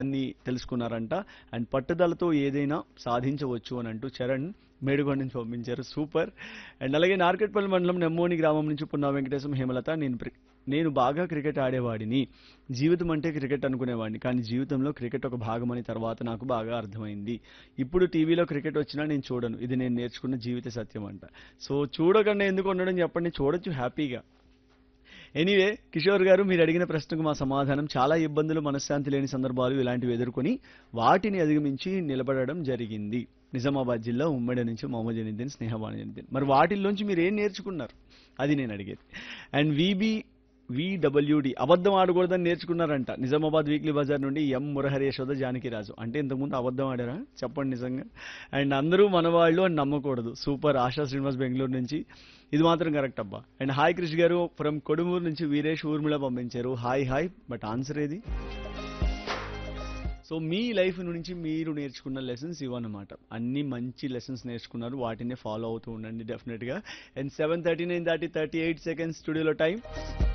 అన్ని తెలుసుకున్నారంట అండ్ పట్టుదలతో ఏదైనా సాధించవచ్చు అని అంటూ చరణ్ మేడుగొండ నుంచి పంపించారు సూపర్ అండ్ అలాగే నార్కెట్పల్లి మండలం నెమ్మోని గ్రామం నుంచి పున్నా వెంకటేశం హేమలత నేను ప్రి- నేను బాగా క్రికెట్ ఆడేవాడిని జీవితం అంటే క్రికెట్ అనుకునేవాడిని కానీ జీవితంలో క్రికెట్ ఒక భాగమని తర్వాత నాకు బాగా అర్థమైంది ఇప్పుడు టీవీలో క్రికెట్ వచ్చినా నేను చూడను ఇది నేను నేర్చుకున్న జీవిత సత్యం అంట సో చూడకుండా ఎందుకు ఉండడం చెప్పండి చూడొచ్చు హ్యాపీగా ఎనీవే కిషోర్ గారు మీరు అడిగిన ప్రశ్నకు మా సమాధానం చాలా ఇబ్బందులు మనశ్శాంతి లేని సందర్భాలు ఇలాంటివి ఎదుర్కొని వాటిని అధిగమించి నిలబడడం జరిగింది నిజామాబాద్ జిల్లా ఉమ్మడి నుంచి మొహమ్మద్ జనిద్దీన్ స్నేహబాను జనిద్దీన్ మరి వాటిల్లోంచి మీరు ఏం నేర్చుకున్నారు అది నేను అడిగేది అండ్ విబి విడబ్ల్యూడి అబద్ధం ఆడకూడదని నేర్చుకున్నారంట నిజామాబాద్ వీక్లీ బజార్ నుండి ఎం మురహరి యశోద జానకిరాజు అంటే ఇంతకుముందు అబద్ధం ఆడారా చెప్పండి నిజంగా అండ్ అందరూ మనవాళ్ళు అని నమ్మకూడదు సూపర్ ఆశా శ్రీనివాస్ బెంగళూరు నుంచి ఇది మాత్రం కరెక్ట్ అబ్బా అండ్ హాయ్ కృష్ గారు ఫ్రమ్ కొడుమూరు నుంచి వీరేష్ ఊర్మిళ పంపించారు హాయ్ హాయ్ బట్ ఆన్సర్ ఏది సో మీ లైఫ్ నుంచి మీరు నేర్చుకున్న లెసన్స్ ఇవన్నమాట అన్ని మంచి లెసన్స్ నేర్చుకున్నారు వాటిని ఫాలో అవుతూ ఉండండి డెఫినెట్గా and seven thirty nine thirty thirty eight seconds స్టూడియోలో టైం